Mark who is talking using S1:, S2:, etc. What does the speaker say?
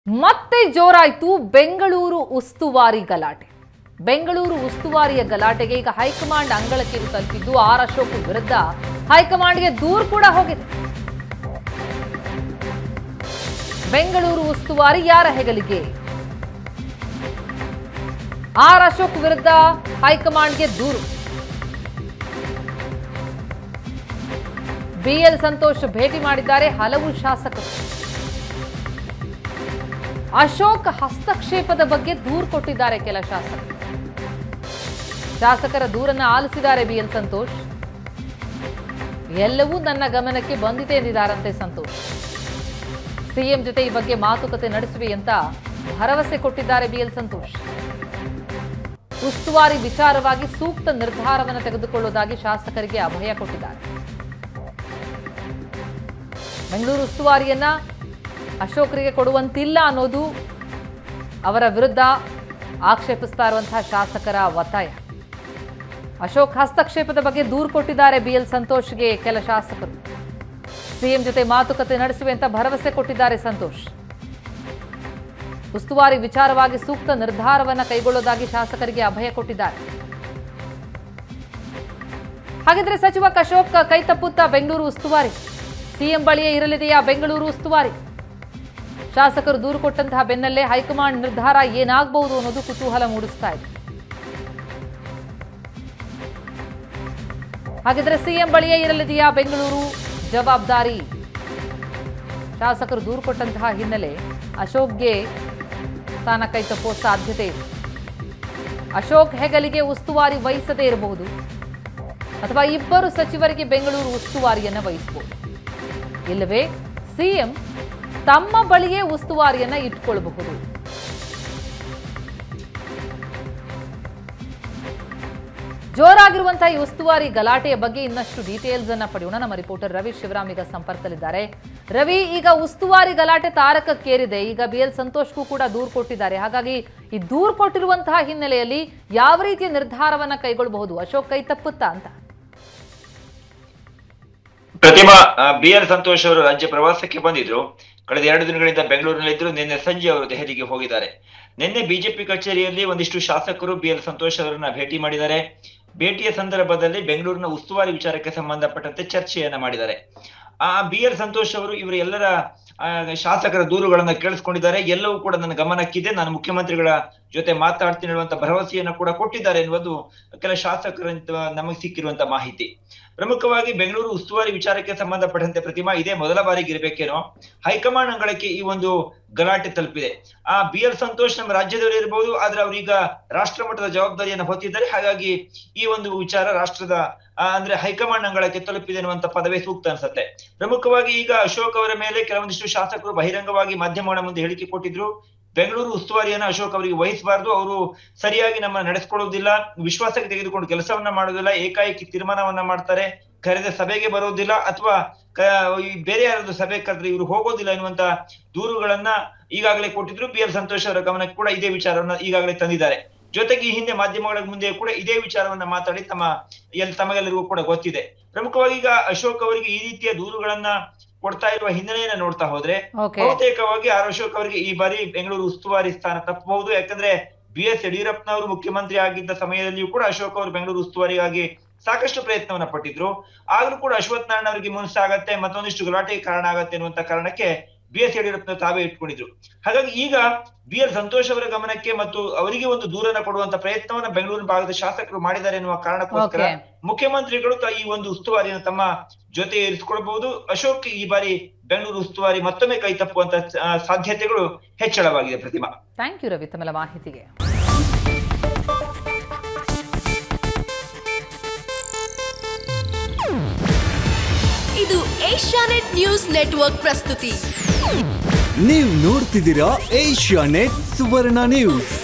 S1: ಮತ್ತೆ ಜೋರಾಯ್ತು ಬೆಂಗಳೂರು ಉಸ್ತುವಾರಿ ಗಲಾಟೆ ಬೆಂಗಳೂರು ಉಸ್ತುವಾರಿಯ ಗಲಾಟೆಗೆ ಈಗ ಹೈಕಮಾಂಡ್ ಅಂಗಳಕ್ಕೆ ತಲುಪಿದ್ದು ಆರ್ ಅಶೋಕ್ ವಿರುದ್ಧ ಹೈಕಮಾಂಡ್ಗೆ ದೂರು ಕೂಡ ಹೋಗಿದೆ ಬೆಂಗಳೂರು ಉಸ್ತುವಾರಿ ಯಾರ ಹೆಗಲಿಗೆ ಆರ್ ಅಶೋಕ್ ವಿರುದ್ಧ ಹೈಕಮಾಂಡ್ಗೆ ದೂರು ಬಿಎಲ್ ಸಂತೋಷ್ ಭೇಟಿ ಮಾಡಿದ್ದಾರೆ ಹಲವು ಶಾಸಕರು ಅಶೋಕ್ ಹಸ್ತಕ್ಷೇಪದ ಬಗ್ಗೆ ದೂರು ಕೊಟ್ಟಿದ್ದಾರೆ ಕೆಲ ಶಾಸಕರು ಶಾಸಕರ ದೂರನ್ನ ಆಲಿಸಿದ್ದಾರೆ ಬಿಎಲ್ ಸಂತೋಷ್ ಎಲ್ಲವೂ ನನ್ನ ಗಮನಕ್ಕೆ ಬಂದಿದೆ ಎಂದಿದ್ದಾರಂತೆ ಸಂತೋಷ್ ಸಿಎಂ ಜೊತೆ ಈ ಬಗ್ಗೆ ಮಾತುಕತೆ ನಡೆಸುವೆ ಅಂತ ಭರವಸೆ ಕೊಟ್ಟಿದ್ದಾರೆ ಬಿಎಲ್ ಸಂತೋಷ್ ಉಸ್ತುವಾರಿ ವಿಚಾರವಾಗಿ ಸೂಕ್ತ ನಿರ್ಧಾರವನ್ನು ತೆಗೆದುಕೊಳ್ಳುವುದಾಗಿ ಶಾಸಕರಿಗೆ ಅಭಯ ಕೊಟ್ಟಿದ್ದಾರೆ ಬೆಂಗಳೂರು ಉಸ್ತುವಾರಿಯನ್ನ ಅಶೋಕರಿಗೆ ಕೊಡುವಂತಿಲ್ಲ ಅನ್ನೋದು ಅವರ ವಿರುದ್ಧ ಆಕ್ಷೇಪಿಸ್ತಾ ಇರುವಂತಹ ಶಾಸಕರ ಒತ್ತಾಯ ಅಶೋಕ್ ಹಸ್ತಕ್ಷೇಪದ ಬಗ್ಗೆ ದೂರು ಕೊಟ್ಟಿದ್ದಾರೆ ಬಿಎಲ್ ಸಂತೋಷ್ಗೆ ಕೆಲ ಶಾಸಕರು ಸಿಎಂ ಜೊತೆ ಮಾತುಕತೆ ನಡೆಸುವೆ ಅಂತ ಭರವಸೆ ಕೊಟ್ಟಿದ್ದಾರೆ ಸಂತೋಷ್ ಉಸ್ತುವಾರಿ ವಿಚಾರವಾಗಿ ಸೂಕ್ತ ನಿರ್ಧಾರವನ್ನ ಕೈಗೊಳ್ಳೋದಾಗಿ ಶಾಸಕರಿಗೆ ಅಭಯ ಕೊಟ್ಟಿದ್ದಾರೆ ಹಾಗಿದ್ರೆ ಸಚಿವ ಅಶೋಕ್ ಕೈ ತಪ್ಪುತ್ತಾ ಬೆಂಗಳೂರು ಉಸ್ತುವಾರಿ ಸಿಎಂ ಬಳಿಯೇ ಇರಲಿದೆಯಾ ಬೆಂಗಳೂರು ಉಸ್ತುವಾರಿ ಶಾಸಕರು ದೂರು ಕೊಟ್ಟಂತಹ ಬೆನ್ನಲ್ಲೇ ಹೈಕಮಾಂಡ್ ನಿರ್ಧಾರ ಏನಾಗಬಹುದು ಅನ್ನೋದು ಕುತೂಹಲ ಮೂಡಿಸ್ತಾ ಇದೆ ಹಾಗಿದ್ರೆ ಸಿಎಂ ಬಳಿಯೇ ಇರಲಿದೆಯಾ ಬೆಂಗಳೂರು ಜವಾಬ್ದಾರಿ ಶಾಸಕರು ದೂರು ಕೊಟ್ಟಂತಹ ಹಿನ್ನೆಲೆ ಅಶೋಕ್ಗೆ ಸ್ಥಾನ ಕೈ ತಪ್ಪುವ ಸಾಧ್ಯತೆ ಇದೆ ಅಶೋಕ್ ಹೆಗಲಿಗೆ ಉಸ್ತುವಾರಿ ವಹಿಸದೇ ಇರಬಹುದು ಅಥವಾ ಇಬ್ಬರು ಸಚಿವರಿಗೆ ಬೆಂಗಳೂರು ಉಸ್ತುವಾರಿಯನ್ನ ವಹಿಸಬಹುದು ಇಲ್ಲವೇ ಸಿಎಂ ತಮ್ಮ ಬಳಿಯೇ ಉಸ್ತುವಾರಿಯನ್ನ ಇಟ್ಕೊಳ್ಬಹುದು ಜೋರಾಗಿರುವಂತಹ ಈ ಉಸ್ತುವಾರಿ ಗಲಾಟೆಯ ಬಗ್ಗೆ ಇನ್ನಷ್ಟು ಡೀಟೇಲ್ಸ್ ಅನ್ನ ಪಡೆಯೋಣ ನಮ್ಮ ರಿಪೋರ್ಟರ್ ರವಿ ಶಿವರಾಮ್ ಈಗ ಸಂಪರ್ಕದಲ್ಲಿದ್ದಾರೆ ರವಿ ಈಗ ಉಸ್ತುವಾರಿ ಗಲಾಟೆ ತಾರಕಕ್ಕೇರಿದೆ ಈಗ ಬಿ ಎಲ್ ಸಂತೋಷ್ಗೂ ಕೂಡ ದೂರು ಕೊಟ್ಟಿದ್ದಾರೆ ಹಾಗಾಗಿ ಈ ದೂರು ಕೊಟ್ಟಿರುವಂತಹ ಹಿನ್ನೆಲೆಯಲ್ಲಿ ಯಾವ ರೀತಿಯ ನಿರ್ಧಾರವನ್ನ ಕೈಗೊಳ್ಳಬಹುದು ಅಶೋಕ್ ಕೈ ತಪ್ಪುತ್ತಾ ಅಂತ
S2: ಪ್ರತಿಮಾ ಬಿ ಎಲ್ ಸಂತೋಷ್ ಅವರು ರಾಜ್ಯ ಪ್ರವಾಸಕ್ಕೆ ಬಂದಿದ್ರು ಕಳೆದ ಎರಡು ದಿನಗಳಿಂದ ಬೆಂಗಳೂರಿನಲ್ಲಿದ್ದರು ನಿನ್ನೆ ಸಂಜೆ ಅವರು ದೆಹಲಿಗೆ ಹೋಗಿದ್ದಾರೆ ನಿನ್ನೆ ಬಿಜೆಪಿ ಕಚೇರಿಯಲ್ಲಿ ಒಂದಿಷ್ಟು ಶಾಸಕರು ಬಿ ಎಲ್ ಸಂತೋಷ್ ಅವರನ್ನ ಭೇಟಿ ಮಾಡಿದ್ದಾರೆ ಭೇಟಿಯ ಸಂದರ್ಭದಲ್ಲಿ ಬೆಂಗಳೂರಿನ ಉಸ್ತುವಾರಿ ವಿಚಾರಕ್ಕೆ ಸಂಬಂಧಪಟ್ಟಂತೆ ಚರ್ಚೆಯನ್ನ ಮಾಡಿದ್ದಾರೆ ಆ ಬಿ ಎಲ್ ಸಂತೋಷ್ ಅವರು ಇವರ ಎಲ್ಲರ ಆ, ಶಾಸಕರ ದೂರುಗಳನ್ನ ಕೇಳಿಸ್ಕೊಂಡಿದ್ದಾರೆ ಎಲ್ಲವೂ ಕೂಡ ನನ್ನ ಗಮನಕ್ಕಿದೆ ನಾನು ಮುಖ್ಯಮಂತ್ರಿಗಳ ಜೊತೆ ಮಾತಾಡ್ತೀನಿ ಹೇಳುವಂತ ಭರವಸೆಯನ್ನ ಕೂಡ ಕೊಟ್ಟಿದ್ದಾರೆ ಎನ್ನುವುದು ಕೆಲ ಶಾಸಕರಂತ ನಮಗೆ ಸಿಕ್ಕಿರುವಂತ ಮಾಹಿತಿ ಪ್ರಮುಖವಾಗಿ ಬೆಂಗಳೂರು ಉಸ್ತುವಾರಿ ವಿಚಾರಕ್ಕೆ ಸಂಬಂಧಪಟ್ಟಂತೆ ಪ್ರತಿಮಾ ಇದೇ ಮೊದಲ ಬಾರಿಗೆ ಇರಬೇಕೇನೋ ಹೈಕಮಾಂಡ್ ಅಂಗಳಕ್ಕೆ ಈ ಒಂದು ಗಲಾಟೆ ತಲುಪಿದೆ ಆ ಬಿ ಎಲ್ ಸಂತೋಷ್ ನಮ್ಮ ರಾಜ್ಯದವರು ಇರಬಹುದು ಆದ್ರೆ ಅವರೀಗ ರಾಷ್ಟ್ರ ಮಟ್ಟದ ಜವಾಬ್ದಾರಿಯನ್ನು ಹೊತ್ತಿದ್ದಾರೆ ಹಾಗಾಗಿ ಈ ಒಂದು ವಿಚಾರ ರಾಷ್ಟ್ರದ ಆ, ಅಂದ್ರೆ ಹೈಕಮಾಂಡ್ ಅಂಗಳಕ್ಕೆ ತಲುಪಿದೆ ಅನ್ನುವಂತ ಪದವೇ ಸೂಕ್ತ ಅನ್ಸುತ್ತೆ ಪ್ರಮುಖವಾಗಿ ಈಗ ಅಶೋಕ್ ಅವರ ಮೇಲೆ ಕೆಲವೊಂದಿಷ್ಟು ಶಾಸಕರು ಬಹಿರಂಗವಾಗಿ ಮಾಧ್ಯಮಗಳ ಮುಂದೆ ಹೇಳಿಕೆ ಕೊಟ್ಟಿದ್ರು ಬೆಂಗಳೂರು ಉಸ್ತುವಾರಿಯನ್ನ ಅಶೋಕ್ ಅವರಿಗೆ ವಹಿಸಬಾರ್ದು ಅವರು ಸರಿಯಾಗಿ ನಮ್ಮ ನಡೆಸ್ಕೊಳ್ಳುವುದಿಲ್ಲ ವಿಶ್ವಾಸಕ್ಕೆ ತೆಗೆದುಕೊಂಡು ಕೆಲಸವನ್ನ ಮಾಡುವುದಿಲ್ಲ ಏಕಾಏಕಿ ತೀರ್ಮಾನವನ್ನ ಮಾಡ್ತಾರೆ ಕರೆದ ಸಭೆಗೆ ಬರೋದಿಲ್ಲ ಅಥವಾ ಬೇರೆ ಯಾರಾದ್ರೂ ಸಭೆ ಕರೆದ್ರೆ ಇವರು ಹೋಗೋದಿಲ್ಲ ಎನ್ನುವಂತ ದೂರುಗಳನ್ನ ಈಗಾಗಲೇ ಕೊಟ್ಟಿದ್ರು ಬಿ ಎಲ್ ಸಂತೋಷ್ ಅವರ ಗಮನಕ್ಕೆ ಕೂಡ ಇದೇ ವಿಚಾರವನ್ನ ಈಗಾಗಲೇ ತಂದಿದ್ದಾರೆ ಜೊತೆಗೆ ಈ ಹಿಂದೆ ಮಾಧ್ಯಮಗಳ ಮುಂದೆ ಕೂಡ ಇದೇ ವಿಚಾರವನ್ನ ಮಾತಾಡಿ ತಮ್ಮ ಎಲ್ ತಮಗೆಲ್ಲರಿಗೂ ಕೂಡ ಗೊತ್ತಿದೆ ಪ್ರಮುಖವಾಗಿ ಈಗ ಅಶೋಕ್ ಅವರಿಗೆ ಈ ರೀತಿಯ ದೂರುಗಳನ್ನ ಕೊಡ್ತಾ ಇರುವ ಹಿನ್ನೆಲೆಯನ್ನ ನೋಡ್ತಾ ಹೋದ್ರೆ
S1: ಓಕೆ
S2: ಬಹುತೇಕವಾಗಿ ಆರ್ ಅಶೋಕ್ ಅವರಿಗೆ ಈ ಬಾರಿ ಬೆಂಗಳೂರು ಉಸ್ತುವಾರಿ ಸ್ಥಾನ ತಪ್ಪಬಹುದು ಯಾಕಂದ್ರೆ ಬಿ ಎಸ್ ಯಡಿಯೂರಪ್ಪನವರು ಮುಖ್ಯಮಂತ್ರಿ ಆಗಿದ್ದ ಸಮಯದಲ್ಲಿಯೂ ಕೂಡ ಅಶೋಕ್ ಅವರು ಬೆಂಗಳೂರು ಉಸ್ತುವಾರಿಗಾಗಿ ಸಾಕಷ್ಟು ಪ್ರಯತ್ನವನ್ನ ಪಟ್ಟಿದ್ರು ಆಗ್ಲೂ ಕೂಡ ಅಶ್ವಥ್ ನಾರಾಯಣ ಅವರಿಗೆ ಮುನ್ಸಾಗತ್ತೆ ಮತ್ತೊಂದಿಷ್ಟು ಗಲಾಟೆಗೆ ಕಾರಣ ಆಗತ್ತೆ ಅನ್ನುವಂತ ಕಾರಣಕ್ಕೆ ಬಿ ಎಸ್ ಯಡಿಯೂರಪ್ಪನ ತಾವೇ ಇಟ್ಕೊಂಡಿದ್ರು ಹಾಗಾಗಿ ಈಗ ಬಿ ಎಲ್ ಸಂತೋಷ್ ಅವರ ಗಮನಕ್ಕೆ ಮತ್ತು ಅವರಿಗೆ ಒಂದು ದೂರನ ಕೊಡುವಂತ ಪ್ರಯತ್ನವನ್ನ ಬೆಂಗಳೂರು ಭಾಗದ ಶಾಸಕರು ಮಾಡಿದ್ದಾರೆ ಎನ್ನುವ ಕಾರಣಕ್ಕೋಸ್ಕರ
S1: ಓಕೆ
S2: ಮುಖ್ಯಮಂತ್ರಿಗಳು ತ- ಈ ಒಂದು ಉಸ್ತುವಾರಿಯನ್ನು ತಮ್ಮ ಜೊತೆ ಇರಿಸಿಕೊಳ್ಬಹುದು ಅಶೋಕ್ ಈ ಬಾರಿ ಬೆಂಗಳೂರು ಉಸ್ತುವಾರಿ ಮತ್ತೊಮ್ಮೆ ಕೈ ತಪ್ಪುವಂತ ಆ, ಸಾಧ್ಯತೆಗಳು ಹೆಚ್ಚಳವಾಗಿದೆ ಪ್ರತಿಮಾ
S1: ಥ್ಯಾಂಕ್ ಯು ರವಿ ತಮ್ಮೆಲ್ಲ ಮಾಹಿತಿಗೆ
S3: ಇದು ಏಷ್ಯಾನೆಟ್ ನ್ಯೂಸ್ ನೆಟ್ವರ್ಕ್ ಪ್ರಸ್ತುತಿ
S4: ನೀವು ನೋಡ್ತಿದ್ದೀರಾ ಏಷ್ಯಾ ನೆಟ್ ಸುವರ್ಣ ನ್ಯೂಸ್